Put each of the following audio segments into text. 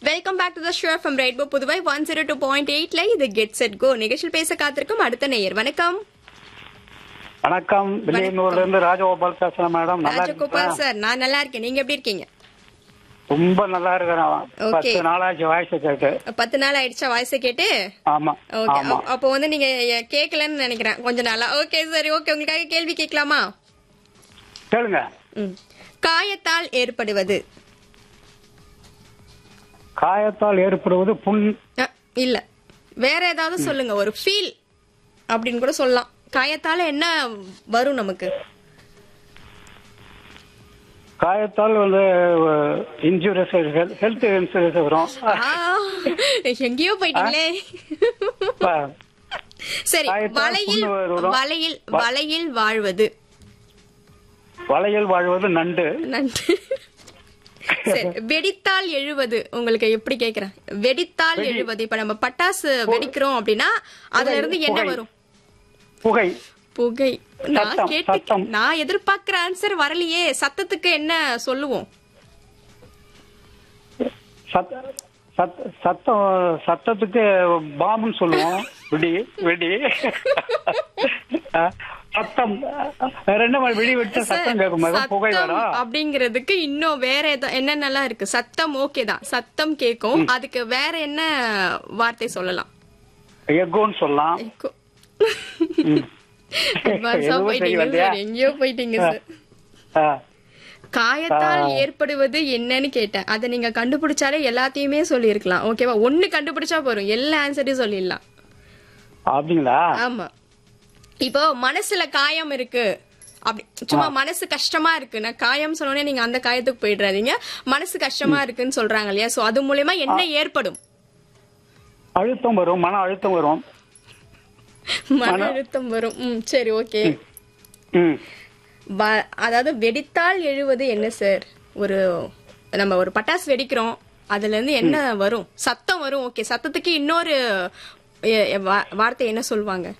Welcome back to the show from Rainbow Puduvai one zero two point எயிட்ல இது get set go நிகழ்ச்சியில் பேச காத்திருக்கும் அடுத்த நேயர் வணக்கம் வணக்கம் வில்லியனூர்ல இருந்து ராஜகோபால் பேசுறேன் மேடம் நல்லா ராஜகோபால் இருக்கீங்களா? சார் நான் நல்லா இருக்கேன் நீங்க எப்படி இருக்கீங்க ரொம்ப நல்லா இருக்கிறேன் Okay. பத்து நாளாச்சு வாய்ஸ் கேட்டு பத்து நாள் ஆயிடுச்சா வாய்ஸை கேட்டு ஆமா ஓகே ஆமா அப்போ வந்து நீங்க எ- கேட்கலன்னு நினைக்கிறேன் கொஞ்ச நாளா ஓகே சரி ஓகே உங்களுக்காக கேள்வி கேட்கலாமா கேளுங்க ம். காயத்தால் ஏற்படுவது காயத்தால் ஏற்படுவது புண் அ, இல்ல வேற ஏதாவது சொல்லுங்க ஒரு ஃபீல் அப்படின்னு கூட சொல்லலாம் காயத்தால என்ன வரும் நமக்கு காயத்தால் வந்து இன்சூரன்ஸ் ஹெல்த் இன்சூரன்ஸ் வரும் ஆ, எங்கேயோ போயிட்டீங்களே ப- சரி காயத்தால் வலையில் புண்ணு வரும். வலையில் வலையில் வாழ்வது வலையில் வாழ்வது நண்டு நன்றி சரி வெடித்தால் எழுவது உங்களுக்கு எப்படி கேக்குறேன் வெடித்தால் எழுவது இப்ப நம்ம பட்டாசு வெடிக்கிறோம் அப்படின்னா அதுல இருந்து என்ன புகை. வரும் புகை புகை நான் சத்தம், கேட்டு சத்தம். நான் எதிர்பார்க்கிற ஆன்சர் வரலையே சத்தத்துக்கு என்ன சொல்லுவோம் சத் சத் சத்தம் சத்தத்துக்கு பாம்புன்னு சொல்லுவோம் வெடி வெடி அஹ், சத்தம் வேற என்ன மாதிரி வெடி வெடிச்சா சத்தம் கேட்கும் மேடம் புகை சத்தம் வரும் அப்படிங்கிறதுக்கு இன்னும் வேற ஏதோ என்னென்னலாம் இருக்கு சத்தம் ஓகே தான் சத்தம் கேக்கும் அதுக்கு வேற என்ன வார்த்தை சொல்லலாம் எக்கோன்னு சொல்லலாம் எக்கோ. ம். Advance ஆ எதுவும் போயிட்டீங்க தெரியலையா? சார் எங்கேயோ போயிட்டீங்க சார் ஆ, காயத்தால் ஏற்படுவது என்னன்னு கேட்டேன் அதை நீங்க கண்டுபிடிச்சாலே எல்லாத்தையுமே சொல்லியிருக்கலாம் ஓகேவா ஒண்ணு கண்டுபிடிச்சா போதும் எல்லா ஆன்சரையும் சொல்லிடலாம் அப்படிங்களா ஆமா இப்போ மனசுல காயம் இருக்கு அப்படி சும்மா மனசு கஷ்டமா இருக்கு நான் காயம் சொன்னோடனே நீங்க அந்த காயத்துக்கு போயிடுறாதீங்க மனசு கஷ்டமா இருக்குன்னு சொல்றாங்க இல்லையா சோ அது மூலியமா என்ன ஏற்படும் அழுத்தம் வரும் மன அழுத்தம் வரும் மன அழுத்தம் வரும் ம் சரி ஓகே ம் அதாவது வெடித்தால் எழுவது என்ன சார் ஒரு நம்ம ஒரு பட்டாசு வெடிக்கிறோம் அதுல இருந்து என்ன வரும் சத்தம் வரும் ஓகே சத்தத்துக்கு இன்னொரு எ- எ- வா- வார்த்தை என்ன சொல்லுவாங்க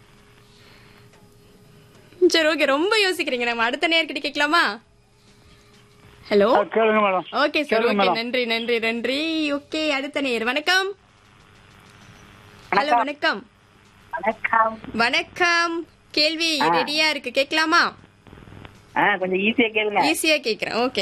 சரி ஓகே ரொம்ப யோசிக்கிறீங்க நம்ம அடுத்த நேர்கிட்ட கேட்கலாமா ஹலோ ஆ, கேளுங்க மேடம் ஓகே சார் கேளுங்க ஓகே மேடம் நன்றி நன்றி நன்றி ஓகே அடுத்த நேர் வணக்கம் ஹலோ வணக்கம் வணக்கம் வணக்கம் கேள்வி ரெடியா இருக்கு கேட்கலாமா ஆ கொஞ்சம் ஈஸியா கேளுங்க ஈஸியா கேக்குறேன் ஓகே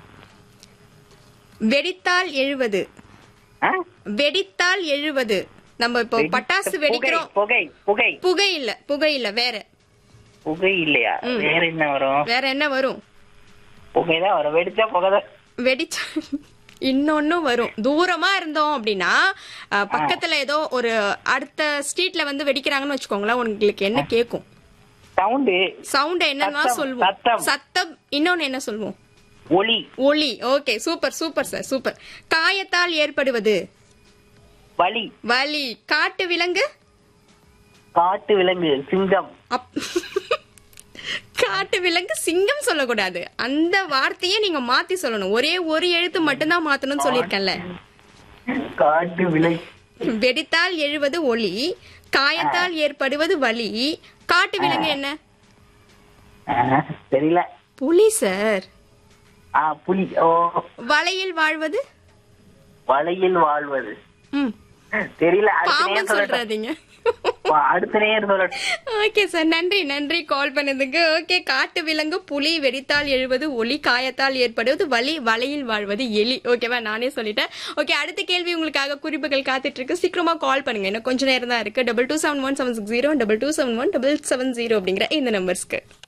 வெடித்தால் எழுவது ஆ? வெடித்தால் எழுவது நம்ம இப்போ பட்டாசு புகை, வெடிக்கிறோம் புகை புகை புகை இல்ல புகை இல்ல வேற புகை இல்லையா ம். வேற என்ன வரும் வேற என்ன வரும் புகை தான் வரும் வெடிச்சா புகை தான் வெடிச்சா இன்னொன்னும் வரும் தூரமா இருந்தோம் அப்படின்னா அஹ், பக்கத்துல ஏதோ ஒரு அடுத்த ஸ்ட்ரீட்ல வந்து வெடிக்கிறாங்கன்னு வச்சுக்கோங்களேன் உங்களுக்கு என்ன கேக்கும் சவுண்டு சவுண்ட் என்னன்னா சத்தம், சொல்லுவோம் சத்தம். சத்தம் இன்னொன்னு என்ன சொல்லுவோம் ஒளி ஒளி okay super super sir super காயத்தால் ஏற்படுவது வலி வலி காட்டு விலங்கு காட்டு விலங்கு சிங்கம் அப்- காட்டு விலங்கு சிங்கம் சொல்லக்கூடாது அந்த வார்த்தையை நீங்க மாத்தி சொல்லணும் ஒரே ஒரு எழுத்து மட்டும்தான் மாத்தணும்னு சொல்லியிருக்கேன்ல காட்டு விலங்கு வெடித்தால் எழுவது ஒளி காயத்தால் ஏற்படுவது வலி காட்டு விலங்கு என்ன ஆ, தெரியல புலி சார் ஆ புலி ஓ வலையில் வாழ்வது வலையில் வாழ்வது ம் தெரியல அடுத்த பாம்பு நேரம் சொல்லட்டும் சொல்றாதீங்க வா, அடுத்த நேரம் சொல்லட்டும் ஓகே சார் நன்றி நன்றி கால் பண்ணதுக்கு ஓகே காட்டு விலங்கு புலி வெடித்தால் எழுவது ஒளி காயத்தால் ஏற்படுவது வலி வலையில் வாழ்வது எலி ஓகேவா நானே சொல்லிட்டேன் ஓகே அடுத்த கேள்வி உங்களுக்காக குறிப்புகள் காத்துட்டு இருக்கு சீக்கிரமா கால் பண்ணுங்க இன்னும் கொஞ்ச நேரம் தான் இருக்கு double two seven one seven six zero double two seven one double seven zero அப்படிங்கிற இந்த நம்பர்ஸ்க்கு